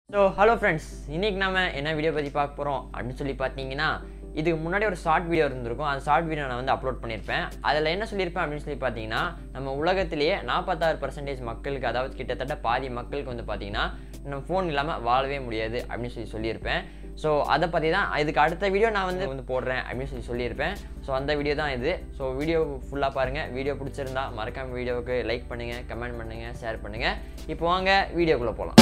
so hello friends இன்றைக்கி நம்ம என்ன வீடியோ பற்றி பார்க்க போகிறோம் அப்படின்னு சொல்லி பார்த்தீங்கன்னா இதுக்கு முன்னாடி ஒரு ஷார்ட் வீடியோ இருந்திருக்கும் அந்த ஷார்ட் வீடியோ நான் வந்து அப்லோட் பண்ணியிருப்பேன் அதில் என்ன சொல்லியிருப்பேன் அப்படின்னு சொல்லி பார்த்தீங்கன்னா நம்ம உலகத்திலேயே நாற்பத்தாறு பர்சன்டேஜ் மக்களுக்கு அதாவது கிட்டத்தட்ட பாதி மக்களுக்கு வந்து பார்த்தீங்கன்னா நம்ம ஃபோன் இல்லாமல் வாழவே முடியாது அப்படின்னு சொல்லி சொல்லியிருப்பேன் ஸோ அதை பற்றி தான் இதுக்கு அடுத்த வீடியோ நான் வந்து வந்து போடுறேன் அப்படின்னு சொல்லி சொல்லியிருப்பேன் ஸோ அந்த வீடியோ தான் இது ஸோ வீடியோ ஃபுல்லாக பாருங்கள் வீடியோ பிடிச்சிருந்தா மறக்காம வீடியோவுக்கு லைக் பண்ணுங்கள் கமெண்ட் பண்ணுங்கள் ஷேர் பண்ணுங்கள் இப்போ வாங்க வீடியோக்குள்ளே போகலாம்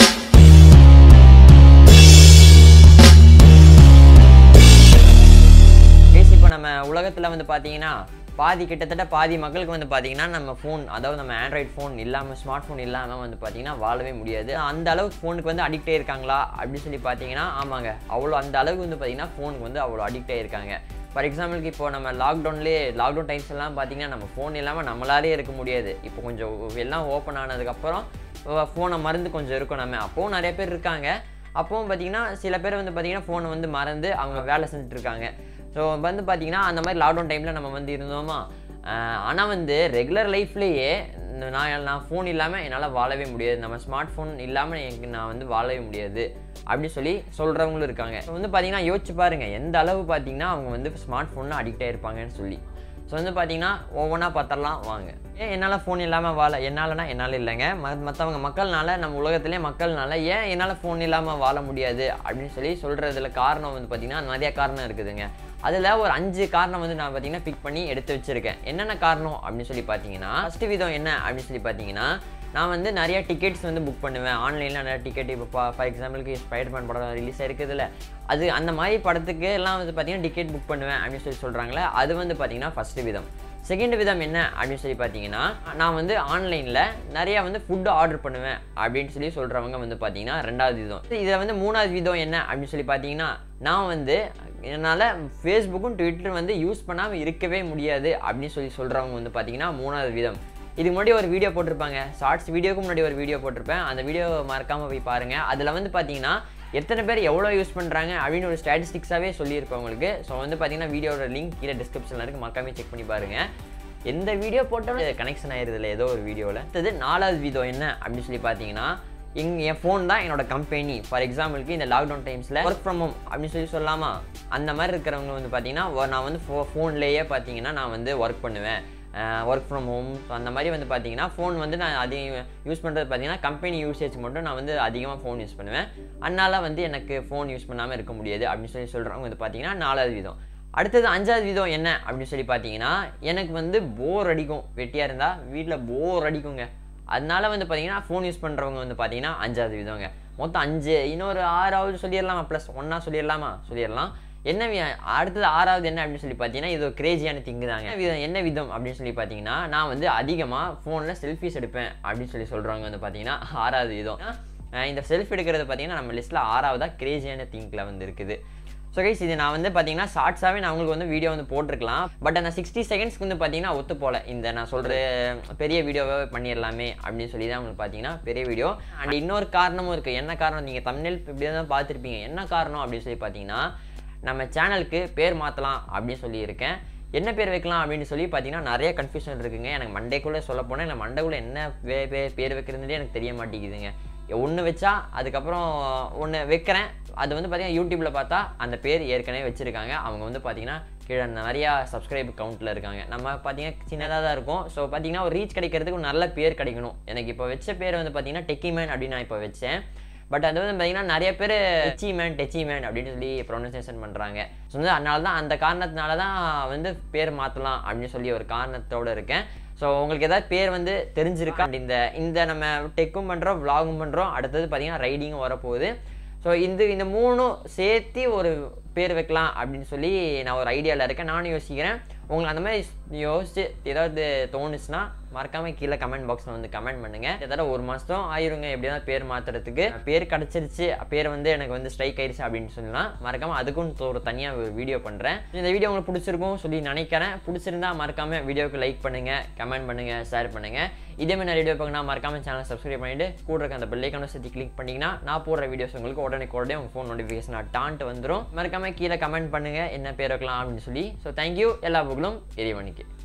கைஸ் இப்போ நம்ம உலகத்தில் வந்து பார்த்தீங்கன்னா பாதி கிட்டத்தட்ட பாதி மக்களுக்கு வந்து பார்த்தீங்கன்னா நம்ம ஃபோன் அதாவது நம்ம ஆண்ட்ராய்ட் ஃபோன் இல்லாமல் ஸ்மார்ட் ஃபோன் இல்லாமல் வந்து பார்த்தீங்கன்னா வாழவே முடியாது அந்த அளவுக்கு ஃபோனுக்கு வந்து அடிக்ட் ஆயிருக்காங்களா அப்படின்னு சொல்லி பார்த்தீங்கன்னா ஆமாங்க அவ்வளோ அந்த அளவுக்கு வந்து பார்த்தீங்கன்னா ஃபோனுக்கு வந்து அவ்வளோ அடிக்ட் ஆயிருக்காங்க ஃபார் எக்ஸாம்பிளுக்கு இப்போ நம்ம லாக்டவுன்லேயே லாக்டவுன் டைம்ஸ் எல்லாம் பார்த்தீங்கன்னா நம்ம ஃபோன் இல்லாமல் நம்மளாலே இருக்க முடியாது இப்போ கொஞ்சம் எல்லாம் ஓப்பன் ஆனதுக்கப்புறம் ஃபோனை மறந்து கொஞ்சம் இருக்கும் நம்ம அப்போவும் நிறைய பேர் இருக்காங்க அப்போவும் பார்த்தீங்கன்னா சில பேர் வந்து பார்த்தீங்கன்னா ஃபோனை வந்து மறந்து அவங்க வேலை செஞ்சுட்டு இருக்காங்க ஸோ வந்து பார்த்தீங்கன்னா அந்த மாதிரி லாக்டவுன் டைமில் நம்ம வந்து இருந்தோமா ஆனால் வந்து ரெகுலர் லைஃப்லேயே நான் நான் ஃபோன் இல்லாமல் என்னால் வாழவே முடியாது நம்ம ஸ்மார்ட் ஃபோன் இல்லாமல் எனக்கு நான் வந்து வாழவே முடியாது அப்படி சொல்லி சொல்கிறவங்களும் இருக்காங்க ஸோ வந்து பார்த்தீங்கன்னா யோசிச்சு பாருங்கள் எந்த அளவு பார்த்தீங்கன்னா அவங்க வந்து ஸ்மார்ட் ஃபோனில் அடிக்ட் ஆகிருப்பாங்கன்னு சொல்லி ஸோ வந்து பார்த்தீங்கன்னா ஒவ்வொன்றா பார்த்துடலாம் வாங்க ஏன் என்னால் ஃபோன் இல்லாமல் வாழ என்னாலனா என்னால் இல்லைங்க ம மற்றவங்க மக்கள்னால நம்ம உலகத்திலே மக்கள்னால ஏன் என்னால் ஃபோன் இல்லாமல் வாழ முடியாது அப்படின்னு சொல்லி சொல்கிறதுல காரணம் வந்து பார்த்திங்கன்னா நிறைய காரணம் இருக்குதுங்க அதில் ஒரு அஞ்சு காரணம் வந்து நான் பார்த்தீங்கன்னா பிக் பண்ணி எடுத்து வச்சுருக்கேன் என்னென்ன காரணம் அப்படின்னு சொல்லி பார்த்தீங்கன்னா ஃபஸ்ட்டு விதம் என்ன அப்படின்னு சொல்லி பார்த்தீங்கன்னா நான் வந்து நிறைய டிக்கெட்ஸ் வந்து புக் பண்ணுவேன் ஆன்லைனில் நிறைய டிக்கெட் இப்போ ஃபார் எக்ஸாம்பிளுக்கு ஸ்பைடர்மேன் படம் ரிலீஸ் ஆயிருக்குதுல்ல அது அந்த மாதிரி படத்துக்கு எல்லாம் வந்து பார்த்தீங்கன்னா டிக்கெட் புக் பண்ணுவேன் அப்படின்னு சொல்லி சொல்கிறாங்களே அது வந்து பார்த்தீங்கன்னா ஃபஸ்ட்டு விதம் செகண்ட் விதம் என்ன அப்படின்னு சொல்லி பார்த்தீங்கன்னா நான் வந்து ஆன்லைனில் நிறையா வந்து ஃபுட்டு ஆர்டர் பண்ணுவேன் அப்படின்னு சொல்லி சொல்கிறவங்க வந்து பார்த்தீங்கன்னா ரெண்டாவது விதம் இதில் வந்து மூணாவது விதம் என்ன அப்படின்னு சொல்லி பார்த்தீங்கன்னா நான் வந்து என்னால் ஃபேஸ்புக்கும் ட்விட்டரும் வந்து யூஸ் பண்ணாமல் இருக்கவே முடியாது அப்படின்னு சொல்லி சொல்கிறவங்க வந்து பார்த்தீங்கன்னா மூணாவது விதம் இதுக்கு முன்னாடி ஒரு வீடியோ போட்டிருப்பாங்க ஷார்ட்ஸ் வீடியோக்கு முன்னாடி ஒரு வீடியோ போட்டிருப்பேன் அந்த வீடியோ மறக்காமல் போய் பாருங்கள் அதில் வந்து பார்த்தீங்கன்னா எத்தனை பேர் எவ்வளோ யூஸ் பண்ணுறாங்க அப்படின்னு ஒரு ஸ்டாட்டிஸ்டிக்ஸாகவே சொல்லியிருப்பேன் உங்களுக்கு ஸோ வந்து பார்த்தீங்கன்னா வீடியோட லிங்க் கீழே டிஸ்கிரிப்ஷனில் இருக்குது மறக்காம செக் பண்ணி பாருங்கள் எந்த வீடியோ போட்டாலும் கனெக்ஷன் ஆயிருதுல ஏதோ ஒரு வீடியோவில் அடுத்தது நாலாவது வீடியோ என்ன அப்படின்னு சொல்லி பார்த்தீங்கன்னா எங் என் ஃபோன் தான் என்னோட கம்பெனி ஃபார் எக்ஸாம்பிளுக்கு இந்த லாக்டவுன் டைம்ஸில் ஒர்க் ஃப்ரம் ஹோம் அப்படின்னு சொல்லி சொல்லலாமா அந்த மாதிரி இருக்கிறவங்க வந்து பார்த்தீங்கன்னா நான் வந்து ஃபோ ஃபோன்லேயே பார்த்தீங்கன்னா நான் வந்து ஒர்க் பண்ணுவேன் ஒர்க் ஃப்ரம் ஹோம் ஸோ அந்த மாதிரி வந்து பார்த்தீங்கன்னா ஃபோன் வந்து நான் அதிகம் யூஸ் பண்ணுறது பார்த்தீங்கன்னா கம்பெனி யூசேஜ் மட்டும் நான் வந்து அதிகமாக ஃபோன் யூஸ் பண்ணுவேன் அதனால் வந்து எனக்கு ஃபோன் யூஸ் பண்ணாமல் இருக்க முடியாது அப்படின்னு சொல்லி சொல்கிறவங்க வந்து பார்த்தீங்கன்னா நாலாவது விதம் அடுத்தது அஞ்சாவது விதம் என்ன அப்படின்னு சொல்லி பார்த்தீங்கன்னா எனக்கு வந்து போர் அடிக்கும் வெட்டியாக இருந்தால் வீட்டில் போர் அடிக்குங்க அதனால வந்து பார்த்தீங்கன்னா ஃபோன் யூஸ் பண்ணுறவங்க வந்து பார்த்தீங்கன்னா அஞ்சாவது விதங்க மொத்தம் அஞ்சு இன்னொரு ஆறாவது சொல்லிடலாமா ப்ளஸ் ஒன்றா சொல்லிடலாமா சொல்லிடலாம் என்ன அடுத்தது ஆறாவது என்ன அப்படின்னு சொல்லி பார்த்தீங்கன்னா இது ஒரு கிரேஜியான திங்கு தாங்க விதம் என்ன விதம் அப்படின்னு சொல்லி பார்த்தீங்கன்னா நான் வந்து அதிகமாக ஃபோனில் செல்ஃபிஸ் எடுப்பேன் அப்படின்னு சொல்லி சொல்கிறவங்க வந்து பார்த்தீங்கன்னா ஆறாவது விதம் இந்த செல்ஃபி எடுக்கிறது பார்த்தீங்கன்னா நம்ம லிஸ்ட்டில் ஆறாவதாக கிரேஜியான திங்கில் வந்து இருக்குது ஸோ கைஸ் இது நான் வந்து பார்த்தீங்கன்னா ஷார்ட்ஸாகவே நான் உங்களுக்கு வந்து வீடியோ வந்து போட்டிருக்கலாம் பட் அந்த சிக்ஸ்டி செகண்ட்ஸ்க்கு வந்து பார்த்தீங்கன்னா ஒத்து போல இந்த நான் சொல்கிற பெரிய வீடியோவே பண்ணிடலாமே அப்படின்னு சொல்லி தான் உங்களுக்கு பார்த்தீங்கன்னா பெரிய வீடியோ அண்ட் இன்னொரு காரணமும் இருக்குது என்ன காரணம் நீங்கள் தமிழ் இப்படி தான் பார்த்துருப்பீங்க என்ன காரணம் அப்படின்னு சொல்லி பார்த்தீங்கன்னா நம்ம சேனலுக்கு பேர் மாற்றலாம் அப்படின்னு சொல்லியிருக்கேன் என்ன பேர் வைக்கலாம் அப்படின்னு சொல்லி பார்த்தீங்கன்னா நிறைய கன்ஃபியூஷன் இருக்குங்க எனக்கு மண்டேக்குள்ளே சொல்ல போனால் இல்லை மண்டைக்குள்ளே என்ன பேர் வைக்கிறதுனே எனக்கு தெரிய மாட்டேங்குதுங்க ஒன்று வச்சா அதுக்கப்புறம் ஒன்று வைக்கிறேன் அது வந்து பார்த்திங்கன்னா யூடியூப்பில் பார்த்தா அந்த பேர் ஏற்கனவே வச்சுருக்காங்க அவங்க வந்து பார்த்திங்கன்னா கீழே நிறையா சப்ஸ்கிரைப் கவுண்ட்டில் இருக்காங்க நம்ம பார்த்தீங்கன்னா சின்னதாக தான் இருக்கும் ஸோ பார்த்தீங்கன்னா ஒரு ரீச் கிடைக்கிறதுக்கு ஒரு நல்ல பேர் கிடைக்கணும் எனக்கு இப்போ வச்ச பேர் வந்து பார்த்தீங்கன்னா டெக்கிமேன் அப்படின்னு நான் இப்போ வச்சேன் பட் அது வந்து பார்த்தீங்கன்னா நிறைய பேர் டெச்சிமேன் டெச்சிமேன் அப்படின்னு சொல்லி ப்ரொனன்சியேஷன் பண்ணுறாங்க ஸோ வந்து அதனால தான் அந்த காரணத்தினால தான் வந்து பேர் மாற்றலாம் அப்படின்னு சொல்லி ஒரு காரணத்தோடு இருக்கேன் ஸோ உங்களுக்கு ஏதாவது பேர் வந்து தெரிஞ்சிருக்கா இந்த இந்த நம்ம டெக்கும் பண்ணுறோம் விலாகும் பண்ணுறோம் அடுத்தது பார்த்தீங்கன்னா ரைடிங்கும் வரப்போகுது ஸோ இந்த இந்த மூணும் சேர்த்து ஒரு பேர் வைக்கலாம் அப்படின்னு சொல்லி நான் ஒரு ஐடியாவில் இருக்கேன் நானும் யோசிக்கிறேன் உங்களுக்கு அந்த மாதிரி யோசிச்சு ஏதாவது தோணுச்சுன்னா மறக்காமல் கீழே கமெண்ட் பாக்ஸில் வந்து கமெண்ட் பண்ணுங்கள் ஏதாவது ஒரு மாதம் ஆயிருங்க எப்படியாவது பேர் மாற்றுறதுக்கு பேர் கிடச்சிருச்சு பேர் வந்து எனக்கு வந்து ஸ்ட்ரைக் ஆயிடுச்சு அப்படின்னு சொல்லலாம் மறக்காமல் அதுக்கும் ஒரு தனியாக ஒரு வீடியோ பண்ணுறேன் இந்த வீடியோ உங்களுக்கு பிடிச்சிருக்கும் சொல்லி நினைக்கிறேன் பிடிச்சிருந்தா மறக்காமல் வீடியோக்கு லைக் பண்ணுங்கள் கமெண்ட் பண்ணுங்கள் ஷேர் பண்ணுங்கள் இதே மாதிரி நிறைய வீடியோ பார்க்கணும் மறக்காமல் சேனல் சப்ஸ்கிரைப் பண்ணிவிட்டு கூட இருக்க அந்த பெல்லைக்கான சேர்த்து கிளிக் பண்ணிங்கன்னா நான் போடுற வீடியோஸ் உங்களுக்கு உடனே உடனே உங்கள் ஃபோன் நோட்டிஃபிகேஷன் டான்ட்டு வந்துடும் மறக்காமல் கீழே கமெண்ட் பண்ணுங்கள் என்ன பேர் வைக்கலாம் அப்படின்னு சொல்லி ஸோ தேங்க்யூ எல்லா புகழும் இறைவனுக்கு